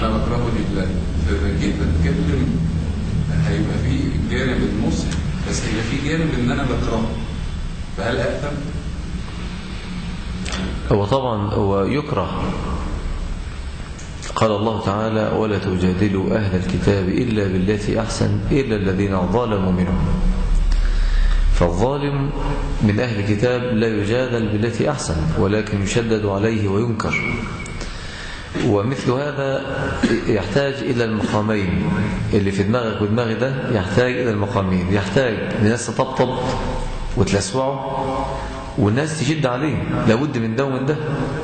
انا بكرهه لله فاذا جيت اتكلم هيبقى في جانب النصح بس هيبقى في جانب ان انا بكرهه فهل اثم؟ هو طبعا هو يكره قال الله تعالى ولا تجادلوا أهل الكتاب إلا بالتي أحسن إلا الذين ظلموا منهم فالظالم من أهل الكتاب لا يجادل بالتي أحسن ولكن يشدد عليه وينكر ومثل هذا يحتاج إلى المقامين اللي في دماغك ودماغي ده يحتاج إلى المقامين يحتاج لناس تطبطب وتلسوعه والناس تشد عليه لابد من ده ومن ده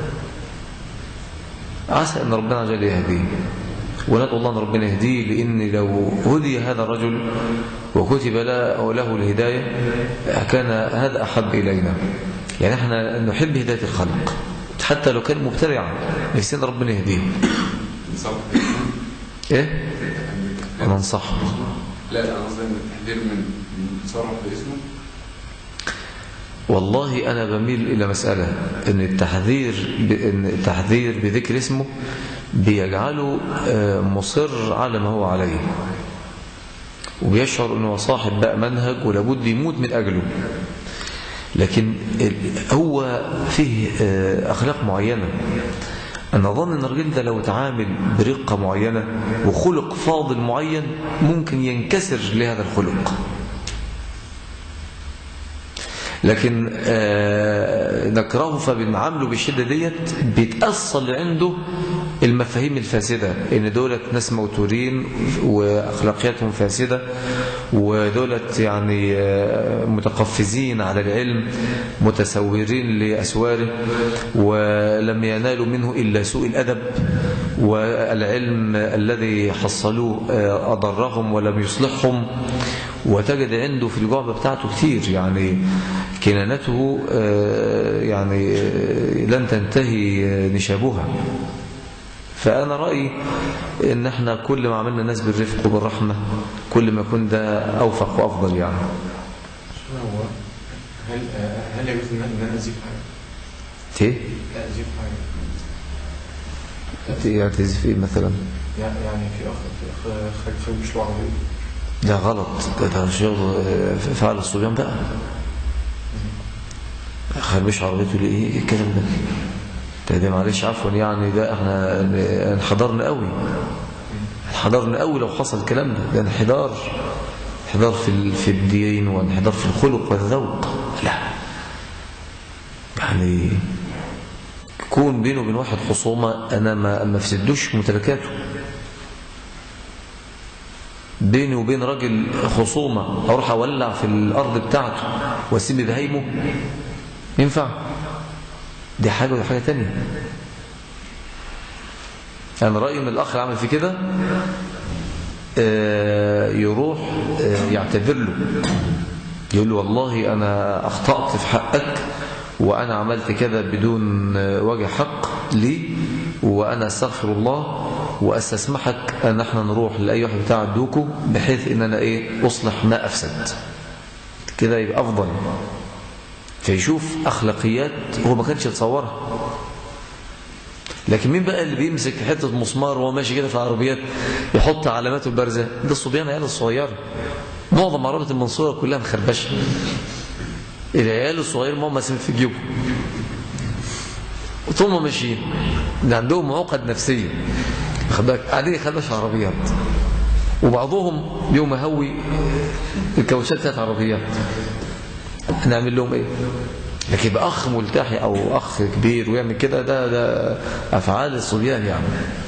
عسى أن ربنا جل يهديه وندعو الله أن ربنا يهديه لأن لو هدي هذا الرجل وكتب له له الهداية كان هذا أحب إلينا يعني احنا نحب هداية الخلق حتى لو كان مبتدعا نفسنا ربنا يهديه صح ايه ننصحه لا انا قصدي ان التحذير من من تصرف باسمه والله أنا بميل إلى مسألة أن التحذير ب... أن التحذير بذكر اسمه بيجعله آه، مصر على ما هو عليه وبيشعر أنه صاحب بقى منهج ولابد يموت من أجله لكن ال- هو فيه آه، أخلاق معينة أنا أظن أن الراجل ده لو تعامل برقة معينة وخلق فاضل معين ممكن ينكسر لهذا الخلق لكن آه نكرهه فبنعامله بالشده ديت بيتأصل عنده المفاهيم الفاسدة ان دولت ناس موتورين واخلاقياتهم فاسدة ودولت يعني آه متقفزين على العلم متسورين لأسواره ولم ينالوا منه إلا سوء الأدب والعلم الذي حصلوه آه أضرهم ولم يصلحهم وتجد عنده في الجعبة بتاعته كتير يعني كنانته آه، يعني آه، لن تنتهي آه، نشابها فأنا رأيي إن احنا كل ما عملنا الناس بالرفق وبالرحمة كل ما يكون ده أوفق وأفضل يعني هو هل هل يجوز ان إن انا ازيف حاجه؟ ايه؟ لا ازيف حاجه يعني تزف ايه مثلا يعني يعني في اخ في اخ خارج فيلم مش له عربيه ده غلط ده, ده شغل آه، فعل الصبيان بقى خربش عربيته ليه ايه الكلام ده ده, ده معلش عفوا يعني ده احنا انحدرنا قوي انحدرنا قوي لو حصل الكلام ده ده انحدار انحدار في ال- في الدين وانحدار في الخلق والذوق لا يعني يكون بينه وبين واحد خصومه انا ما ما افسدوش ممتلكاته بيني وبين راجل خصومة أروح أولع في الأرض بتاعته وأسيب بهايمه ينفع دي حاجة ودي حاجة تانية أنا رأيي من الأخ اللي عمل في كده آه، يروح آه، يعتذر له يقول له والله أنا أخطأت في حقك وأنا عملت كذا بدون آه، وجه حق لي وأنا أستغفر الله وأستسمحك أن احنا نروح لأي واحد بتاع الدوكو بحيث أن أنا إيه أصلح ما أفسد كده يبقى أفضل فيشوف أخلاقيات هو ما كانش يتصورها لكن مين بقى اللي بيمسك حتة مسمار وهو ماشي كده في العربيات يحط علاماته البارزة ده الصبيان العيال الصغيرة معظم عربة المنصورة كلها مخربشة العيال الصغير ما هم ماسكين في جيوبهم وطول ما ماشيين ده عندهم عقد نفسية خد بالك قاعدين يخربش عربيات وبعضهم يوم هوي الكاوتشات بتاعت عربيات نعمل لهم ايه لكن يبقى اخ ملتحي او اخ كبير ويعمل كده ده ده افعال الصبيان يعني